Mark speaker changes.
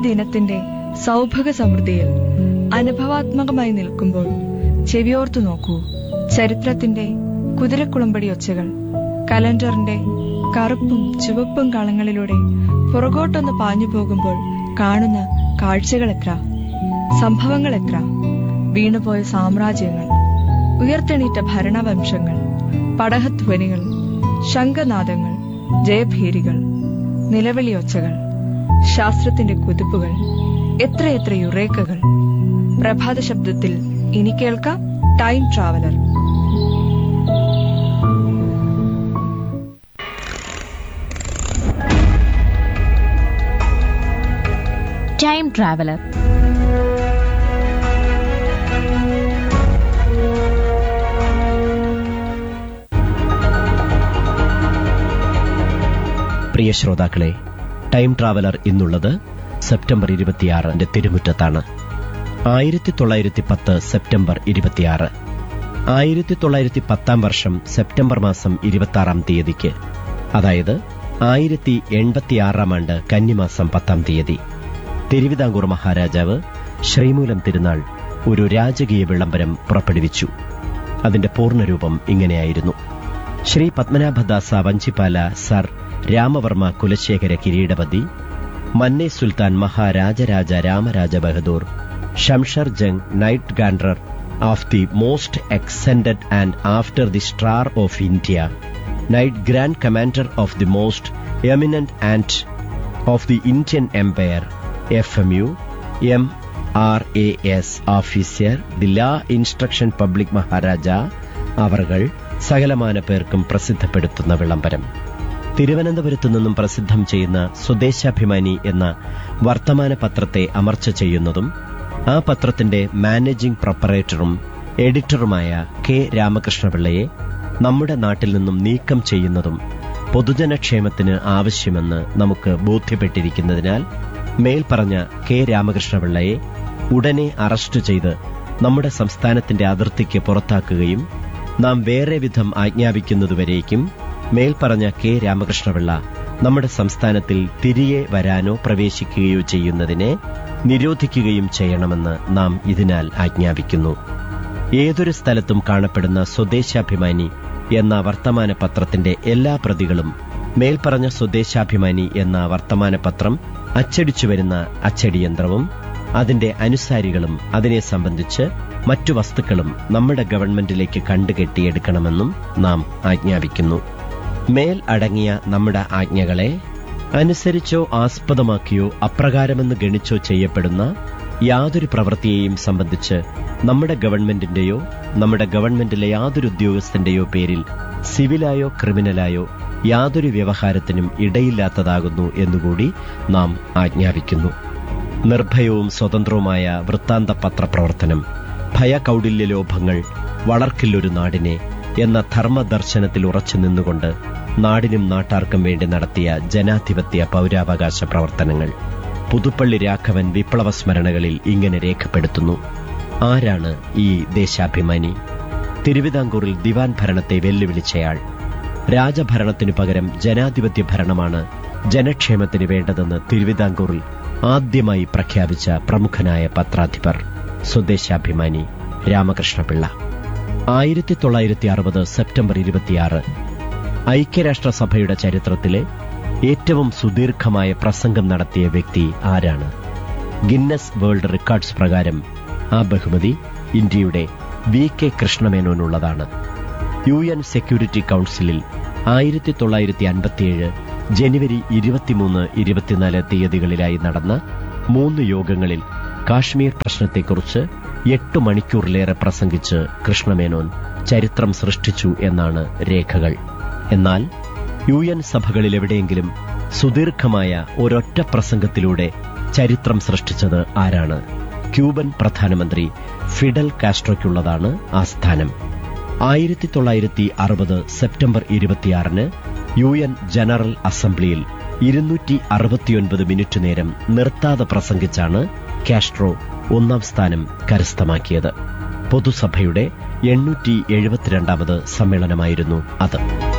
Speaker 1: ദിനത്തിന്റെ സൗഭഗ സമൃദ്ധിയിൽ അനുഭവാത്മകമായി നിൽക്കുമ്പോൾ ചെവിയോർത്തു നോക്കൂ ചരിത്രത്തിന്റെ കുതിരക്കുളമ്പടി ഒച്ചകൾ കലണ്ടറിന്റെ കറുപ്പും ചുവപ്പും കളങ്ങളിലൂടെ പുറകോട്ടൊന്ന് പാഞ്ഞു പോകുമ്പോൾ കാണുന്ന കാഴ്ചകൾ എത്ര സംഭവങ്ങൾ എത്ര വീണുപോയ സാമ്രാജ്യങ്ങൾ ഉയർത്തെണീറ്റ ഭരണവംശങ്ങൾ പടഹധ്വനികൾ ശംഖനാദങ്ങൾ ജയഭീരികൾ നിലവിളിയൊച്ചകൾ ശാസ്ത്രത്തിന്റെ കുതിപ്പുകൾ എത്രയെത്ര യുറേക്കകൾ പ്രഭാത ശബ്ദത്തിൽ ഇനി കേൾക്കാം ടൈം ട്രാവലർ
Speaker 2: ടൈം ട്രാവലർ
Speaker 3: പ്രിയ ശ്രോതാക്കളെ ടൈം ട്രാവലർ ഇന്നുള്ളത് സെപ്റ്റംബർ ഇരുപത്തിയാറിന്റെ തിരുമുറ്റത്താണ് ആയിരത്തി തൊള്ളായിരത്തി പത്ത് സെപ്റ്റംബർ ഇരുപത്തിയാറ് ആയിരത്തി തൊള്ളായിരത്തി പത്താം വർഷം സെപ്റ്റംബർ മാസം ഇരുപത്തിയാറാം തീയതിക്ക് അതായത് ആയിരത്തി എൺപത്തിയാറാം ആണ്ട് കന്നിമാസം പത്താം തീയതി തിരുവിതാംകൂർ മഹാരാജാവ് ശ്രീമൂലം തിരുനാൾ ഒരു രാജകീയ വിളംബരം പുറപ്പെടുവിച്ചു അതിന്റെ പൂർണ്ണരൂപം ഇങ്ങനെയായിരുന്നു Sri Padmanabhadasa Vanchipala sir Ramavarma Kulasekhara Kireedapathi Manney Sultan Maharajaraja Ramaraja Bahadur Shamsher Jang knight grander of the most extended and after the star of India knight grand commander of the most eminent and of the Indian empire F M U M R A S officer the ലാ instruction public Maharaja അവർകൾ സകലമാന പേർക്കും പ്രസിദ്ധപ്പെടുത്തുന്ന വിളംബരം തിരുവനന്തപുരത്തു നിന്നും പ്രസിദ്ധം ചെയ്യുന്ന സ്വദേശാഭിമാനി എന്ന വർത്തമാന പത്രത്തെ അമർച്ച ചെയ്യുന്നതും ആ പത്രത്തിന്റെ മാനേജിംഗ് പ്രൊപ്പറേറ്ററും എഡിറ്ററുമായ കെ രാമകൃഷ്ണപിള്ളയെ നമ്മുടെ നാട്ടിൽ നിന്നും നീക്കം ചെയ്യുന്നതും പൊതുജനക്ഷേമത്തിന് ആവശ്യമെന്ന് നമുക്ക് ബോധ്യപ്പെട്ടിരിക്കുന്നതിനാൽ മേൽപ്പറഞ്ഞ കെ രാമകൃഷ്ണപിള്ളയെ ഉടനെ അറസ്റ്റ് ചെയ്ത് നമ്മുടെ സംസ്ഥാനത്തിന്റെ അതിർത്തിക്ക് പുറത്താക്കുകയും നാം വേറെ വിധം ആജ്ഞാപിക്കുന്നതുവരേക്കും മേൽപ്പറഞ്ഞ കെ രാമകൃഷ്ണപിള്ള നമ്മുടെ സംസ്ഥാനത്തിൽ തിരികെ വരാനോ പ്രവേശിക്കുകയോ ചെയ്യുന്നതിനെ നിരോധിക്കുകയും ചെയ്യണമെന്ന് നാം ഇതിനാൽ ആജ്ഞാപിക്കുന്നു ഏതൊരു സ്ഥലത്തും കാണപ്പെടുന്ന സ്വദേശാഭിമാനി എന്ന വർത്തമാന പത്രത്തിന്റെ എല്ലാ പ്രതികളും മേൽപ്പറഞ്ഞ സ്വദേശാഭിമാനി എന്ന വർത്തമാന പത്രം അച്ചടിച്ചു വരുന്ന അച്ചടിയന്ത്രവും അതിന്റെ അനുസാരികളും അതിനെ സംബന്ധിച്ച് മറ്റു വസ്തുക്കളും നമ്മുടെ ഗവൺമെന്റിലേക്ക് കണ്ടുകെട്ടിയെടുക്കണമെന്നും നാം ആജ്ഞാപിക്കുന്നു മേൽ അടങ്ങിയ നമ്മുടെ ആജ്ഞകളെ അനുസരിച്ചോ ആസ്പദമാക്കിയോ അപ്രകാരമെന്ന് ഗണിച്ചോ ചെയ്യപ്പെടുന്ന യാതൊരു പ്രവൃത്തിയെയും സംബന്ധിച്ച് നമ്മുടെ ഗവൺമെന്റിന്റെയോ നമ്മുടെ ഗവൺമെന്റിലെ യാതൊരു ഉദ്യോഗസ്ഥന്റെയോ പേരിൽ സിവിലായോ ക്രിമിനലായോ യാതൊരു വ്യവഹാരത്തിനും ഇടയില്ലാത്തതാകുന്നു എന്നുകൂടി നാം ആജ്ഞാപിക്കുന്നു നിർഭയവും സ്വതന്ത്രവുമായ വൃത്താന്ത പത്രപ്രവർത്തനം ഭയകൗടില്യ ലോഭങ്ങൾ വളർക്കില്ലൊരു നാടിനെ എന്ന ധർമ്മദർശനത്തിൽ ഉറച്ചു നിന്നുകൊണ്ട് നാടിനും നാട്ടാർക്കും വേണ്ടി നടത്തിയ ജനാധിപത്യ പൗരാവകാശ പ്രവർത്തനങ്ങൾ പുതുപ്പള്ളി രാഘവൻ വിപ്ലവ സ്മരണകളിൽ ഇങ്ങനെ രേഖപ്പെടുത്തുന്നു ആരാണ് ഈ ദേശാഭിമാനി തിരുവിതാംകൂറിൽ ദിവാൻ ഭരണത്തെ വെല്ലുവിളിച്ചയാൾ രാജഭരണത്തിനു പകരം ജനാധിപത്യ ഭരണമാണ് ജനക്ഷേമത്തിന് വേണ്ടതെന്ന് തിരുവിതാംകൂറിൽ ആദ്യമായി പ്രഖ്യാപിച്ച പ്രമുഖനായ പത്രാധിപർ സ്വദേശാഭിമാനി രാമകൃഷ്ണപിള്ള ആയിരത്തി തൊള്ളായിരത്തി അറുപത് സെപ്റ്റംബർ ഇരുപത്തിയാറ് ഐക്യരാഷ്ട്രസഭയുടെ ചരിത്രത്തിലെ ഏറ്റവും സുദീർഘമായ പ്രസംഗം നടത്തിയ വ്യക്തി ആരാണ് ഗിന്നസ് വേൾഡ് റെക്കോർഡ്സ് പ്രകാരം ആ ബഹുമതി ഇന്ത്യയുടെ വി കെ കൃഷ്ണമേനോനുള്ളതാണ് യു എൻ സെക്യൂരിറ്റി കൌൺസിലിൽ ആയിരത്തി തൊള്ളായിരത്തി അൻപത്തിയേഴ് ജനുവരി ഇരുപത്തിമൂന്ന് ഇരുപത്തിനാല് തീയതികളിലായി നടന്ന മൂന്ന് യോഗങ്ങളിൽ കാശ്മീർ പ്രശ്നത്തെക്കുറിച്ച് എട്ട് മണിക്കൂറിലേറെ പ്രസംഗിച്ച് കൃഷ്ണമേനോൻ ചരിത്രം സൃഷ്ടിച്ചു എന്നാണ് രേഖകൾ എന്നാൽ യു എൻ സഭകളിലെവിടെയെങ്കിലും സുദീർഘമായ ഒരൊറ്റ പ്രസംഗത്തിലൂടെ ചരിത്രം സൃഷ്ടിച്ചത് ആരാണ് ക്യൂബൻ പ്രധാനമന്ത്രി ഫിഡൽ കാസ്ട്രോയ്ക്കുള്ളതാണ് ആ സ്ഥാനം ആയിരത്തി തൊള്ളായിരത്തി അറുപത് സെപ്റ്റംബർ ഇരുപത്തിയാറിന് യു എൻ ജനറൽ അസംബ്ലിയിൽ ഇരുന്നൂറ്റി അറുപത്തിയൊൻപത് മിനിറ്റ് നേരം നിർത്താതെ പ്രസംഗിച്ചാണ് കാസ്ട്രോ ഒന്നാം സ്ഥാനം കരസ്ഥമാക്കിയത് പൊതുസഭയുടെ എണ്ണൂറ്റി എഴുപത്തിരണ്ടാമത് സമ്മേളനമായിരുന്നു അത്